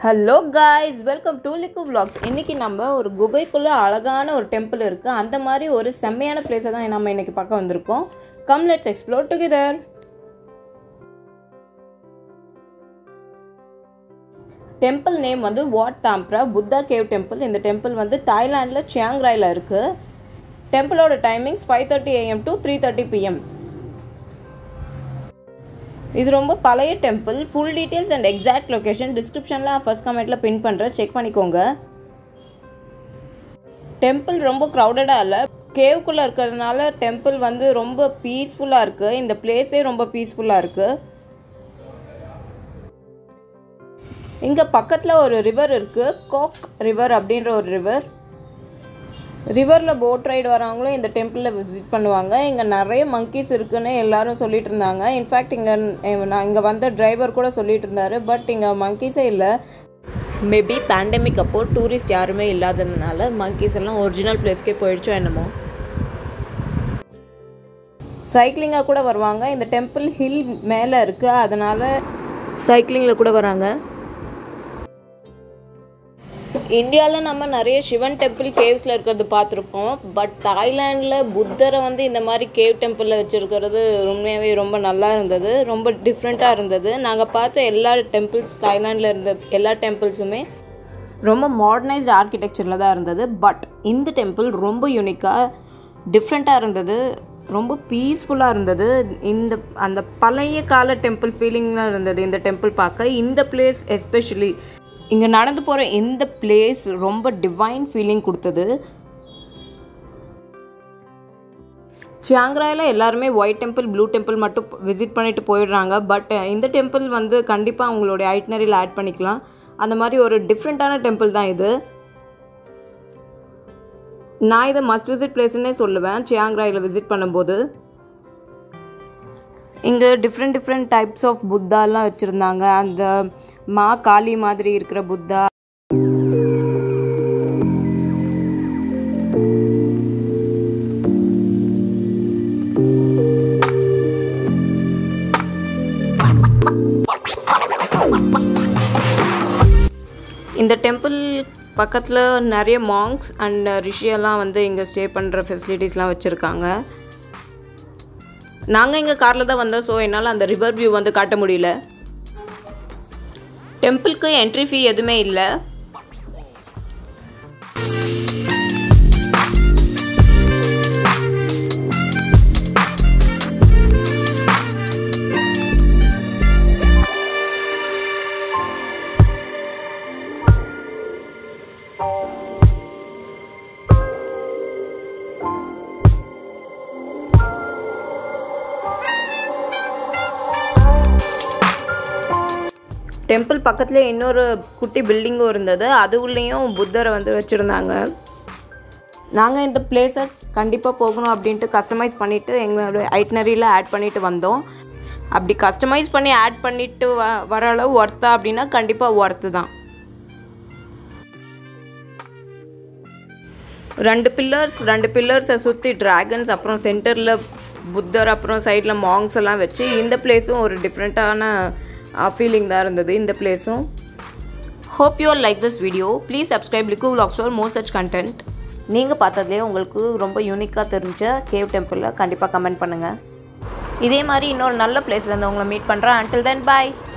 hello guys welcome to லிக்கு vlogs இன்றைக்கி நம்ம ஒரு குகைக்குள்ளே அழகான ஒரு டெம்பிள் இருக்குது அந்த மாதிரி ஒரு செம்மையான பிளேஸை தான் நம்ம இன்றைக்கி பார்க்க வந்திருக்கோம் come let's explore together temple name வந்து Wat Thampra Buddha cave temple இந்த டெம்பிள் வந்து தாய்லாண்டில் சியாங்ராயில் இருக்குது டெம்பிளோட timings five thirty AM to three thirty PM இது ரொம்ப பழைய temple full details and exact location டிஸ்கிரிப்ஷனில் ஃபர்ஸ்ட் கமெண்ட்டில் பின் பண்ணுறேன் செக் பண்ணிக்கோங்க டெம்பிள் ரொம்ப க்ரௌடடாக இல்லை கேவுக்குள்ளே இருக்கிறதுனால டெம்பிள் வந்து ரொம்ப பீஸ்ஃபுல்லாக இருக்குது இந்த பிளேஸே ரொம்ப பீஸ்ஃபுல்லாக இருக்குது இங்கே பக்கத்தில் ஒரு ரிவர் இருக்குது கோக் ரிவர் அப்படின்ற ஒரு ரிவர் ரிவரில் போட் ரைடு வரவங்களும் இந்த டெம்பிளில் விசிட் பண்ணுவாங்க இங்கே நிறைய மங்கீஸ் இருக்குன்னு எல்லாரும் சொல்லிட்டு இருந்தாங்க இன்ஃபேக்ட் இங்கே நான் இங்கே வந்த டிரைவர் கூட சொல்லிட்டு இருந்தாரு பட் இங்கே மங்கீஸே இல்லை மேபி பேண்டமிக் அப்போ டூரிஸ்ட் யாருமே இல்லாததுனால மங்கீஸ் எல்லாம் ஒரிஜினல் பிளேஸ்க்கே போயிடுச்சோ என்னமோ சைக்கிளிங்காக கூட வருவாங்க இந்த டெம்பிள் ஹில் மேலே இருக்குது அதனால் சைக்கிளிங்கில் கூட வராங்க இந்தியாவில் நம்ம நிறைய சிவன் டெம்பிள் கேவ்ஸில் இருக்கிறது பார்த்துருப்போம் பட் தாய்லாண்டில் புத்தரை வந்து இந்த மாதிரி கேவ் டெம்பிளில் வச்சுருக்கிறது உண்மையாகவே ரொம்ப நல்லா இருந்தது ரொம்ப டிஃப்ரெண்ட்டாக இருந்தது நாங்கள் பார்த்த எல்லா டெம்பிள்ஸ் தாய்லாண்டில் இருந்த எல்லா டெம்பிள்ஸுமே ரொம்ப மாடர்னைஸ்ட் ஆர்கிடெக்சரில் தான் இருந்தது பட் இந்த டெம்பிள் ரொம்ப யூனிக்காக டிஃப்ரெண்ட்டாக இருந்தது ரொம்ப பீஸ்ஃபுல்லாக இருந்தது இந்த அந்த பழைய கால டெம்பிள் ஃபீலிங்கில் இருந்தது இந்த டெம்பிள் பார்க்க இந்த பிளேஸ் எஸ்பெஷலி இங்கே நடந்து போகிற எந்த பிளேஸ் ரொம்ப டிவைன் ஃபீலிங் கொடுத்தது சியாங்ராயில் எல்லாருமே ஒயிட் டெம்பிள் ப்ளூ டெம்பிள் மட்டும் விசிட் பண்ணிட்டு போயிடுறாங்க பட் இந்த டெம்பிள் வந்து கண்டிப்பாக அவங்களுடைய ஐட்னரியில் ஆட் பண்ணிக்கலாம் அந்த மாதிரி ஒரு டிஃப்ரெண்ட்டான டெம்பிள் தான் இது நான் இதை மஸ்ட் விசிட் பிளேஸ்ன்னே சொல்லுவேன் சியாங்ராயில் விசிட் பண்ணும்போது இங்கே டிஃப்ரெண்ட் டிஃப்ரெண்ட் டைப்ஸ் ஆஃப் புத்தாலாம் வச்சுருந்தாங்க அந்த மா காளி மாதிரி இருக்கிற புத்தா இந்த டெம்பிள் பக்கத்தில் நிறைய மாங்க்ஸ் அண்ட் ரிஷியெல்லாம் வந்து இங்கே ஸ்டே பண்ணுற ஃபெசிலிட்டிஸ்லாம் வச்சுருக்காங்க நாங்கள் இங்கே காரில் தான் வந்தோம் ஸோ என்னால் அந்த ரிவர் வியூ வந்து காட்ட முடியல டெம்பிளுக்கு என்ட்ரி ஃபீ எதுவுமே இல்லை டெம்பிள் பக்கத்தில் இன்னொரு குட்டி பில்டிங்கும் இருந்தது அது உள்ளேயும் புத்தரை வந்து வச்சுருந்தாங்க நாங்கள் இந்த பிளேஸை கண்டிப்பாக போகணும் அப்படின்ட்டு கஸ்டமைஸ் பண்ணிவிட்டு எங்களோட ஐட்னரியில் ஆட் பண்ணிவிட்டு வந்தோம் அப்படி கஸ்டமைஸ் பண்ணி ஆட் பண்ணிவிட்டு வ வர அளவு ஒர்த்தா அப்படின்னா கண்டிப்பாக ஒர்த்து தான் ரெண்டு பில்லர்ஸ் ரெண்டு பில்லர்ஸை சுற்றி ட்ராகன்ஸ் அப்புறம் சென்டரில் புத்தர் அப்புறம் சைடில் மாங்ஸ் எல்லாம் வச்சு இந்த பிளேஸும் ஒரு டிஃப்ரெண்ட்டான ஃபீலிங் தான் இருந்தது இந்த பிளேஸும் hope you like this video please subscribe லிக்கு vlogs for more such content நீங்கள் பார்த்ததுலேயே உங்களுக்கு ரொம்ப யூனிக்காக தெரிஞ்ச கேவ் டெம்பிளில் கண்டிப்பாக கமெண்ட் பண்ணுங்கள் இதே மாதிரி இன்னொரு நல்ல பிளேஸில் இருந்து உங்களை மீட் பண்ணுறேன் அன்டில் தென் பாய்